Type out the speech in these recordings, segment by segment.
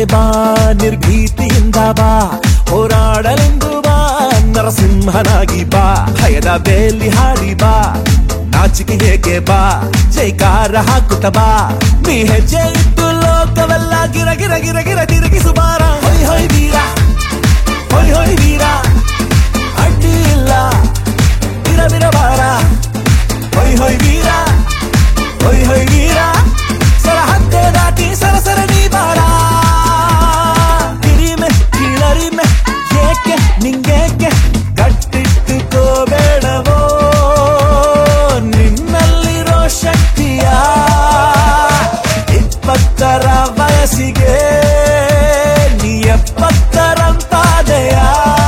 ಬಾ ನಿರ್ಭೀತಿಯಿಂದ ಬಾ ಹೋರಾಡಲೆಂದು ಬಾ ನರಸಿಂಹನಾಗಿ ಬಾ ಭಯದ ಬೇಲಿ ಹಾಡಿ ಬಾ ನಾಚಿಕೆ ಹೇಗೆ ಬಾ ಜೈಕಾರ ಹಾಕುತ್ತ ಬಾ ನೀ ಹೆಜ್ಜೆ ಇಟ್ಟು ಲೋಕವೆಲ್ಲ ಗಿರ ಗಿರ ಗಿರ ಗಿರ ತಿರುಗಿಸು ಬಾರ ಹೊಯ್ ಹೊಯ್ ವೀರ ಹೊಯ್ ಹೊಯ್ ವೀರ ಅಡ್ಡಿ ಇಲ್ಲ ಬಿರ ಬಿರ ಬಾರ ಹೊಯ್ ಹೊಯ್ ವೀರ ಹೊಯ್ ಹೊಯ್ ವೀರ ಸರ ಹತ್ತೆ ದಾಟಿ ಸರಸರ ನೀ ಬಾರ ಕಿರಿಮೆ ಕೀಳರಿಮೆ ಏಕೆ ನಿಂಗೇಕೆ ಕಟ್ಟಿಟ್ಟುಕೋಬೇಡವೋ ನಿನ್ನಲ್ಲಿರೋ ಶಕ್ತಿಯ ಇಪ್ಪತ್ತರ ವಯಸ್ಸಿಗೆ ನೀ ಎಪ್ಪತ್ತರಂತಾದೆಯಾ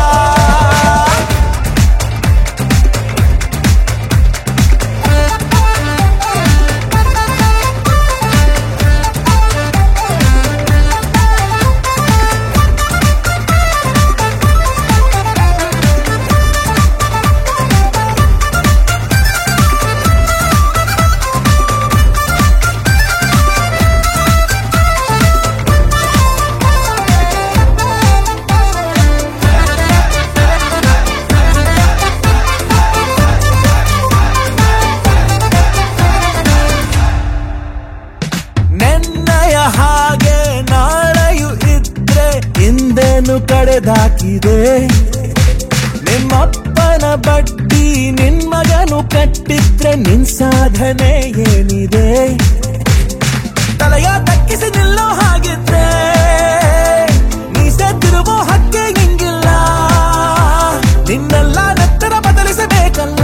ನೆನ್ನಯ ಹಾಗೆ ನಾಳೆಯು ಇದ್ರೆ ಹಿಂದೇನು ಕಡೆದಾಕಿದೆ ನಿಮ್ಮಪ್ಪನ ಬಡ್ಡಿ ನಿನ್ ಮಗನು ಕಟ್ಟಿದ್ರೆ ನಿನ್ ಸಾಧನೆ ಏನಿದೆ ತಲೆಯ ತಕ್ಕಿಸಿ ನಿಲ್ಲೋ ಹಾಗಿದ್ರೆ ಮೀಸೆ ತಿರುವೋ ಹಕ್ಕೆ ಹಿಂಗಿಲ್ಲ ನಿನ್ನೆಲ್ಲ ನೆತ್ತರ ಬದಲಿಸಬೇಕಲ್ಲ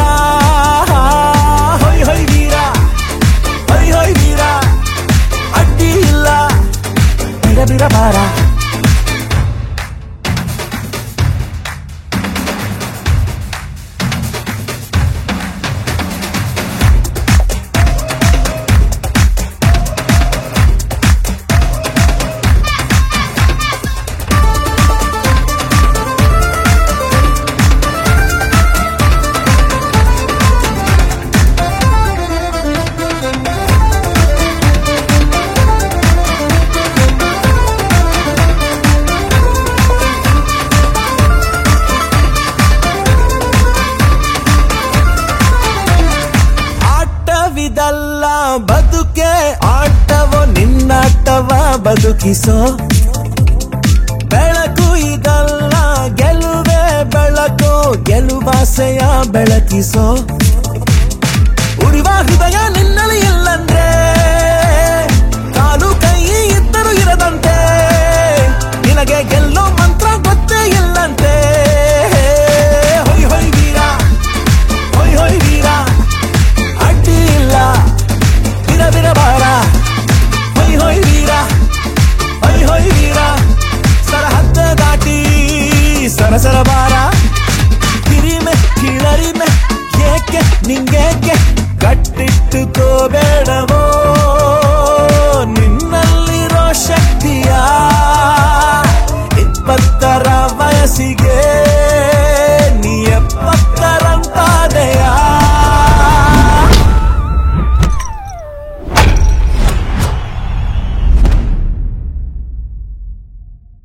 ಹೊಯ್ ಹೊಯ್ ವೀರ ಹೊಯ್ ಹೊಯ್ ವೀರ ಅಡ್ಡಿ ಇಲ್ಲ ಬಿರ ಬಿರ ಬಾರ ಆಟವಿದಲ್ಲ ಬದುಕೆ ಆಟವೋ ನಿನ್ನಾಟವ ಬದುಕಿಸೋ ಬೆಳಕು ಇದಲ್ಲ ಗೆಲುವೆ ಬೆಳಕು ಗೆಲುವಾಸೆಯ ಬೆಳಕಿಸೋ ಉರಿವ ಹೃದಯ ನಿನ್ನಲ್ಲಿ ಇಲ್ಲಂದ್ರೆ ಕಾಲು ಕೈ ಇದ್ದರೂ ಇರದಂತೆ ನಿನಗೆ ಗೆಲ್ಲೋ ಮಂತ್ರ ಗೊತ್ತೇ ಇಲ್ಲಂತೆ ಹೊಯ್ ಹೊಯ್ ವೀರ ಹೊಯ್ ಹೊಯ್ ವೀರ ಅಡ್ಡಿ ಇಲ್ಲ ಬಿರ ಬಿರ ಬಾರ ಹೊಯ್ ಹೊಯ್ ವೀರ ಹೊಯ್ ಹೊಯ್ ವೀರ ಸರಹದ್ದ ದಾಟಿ ಸರಸರ ಬಾರ ಕಿರಿಮೆ ಕೀಳರಿಮೆ ಏಕೆ ನಿಂಗೇಕೆ ಕಟ್ಟಿಟ್ಟುಕೋಬೇಡವೋ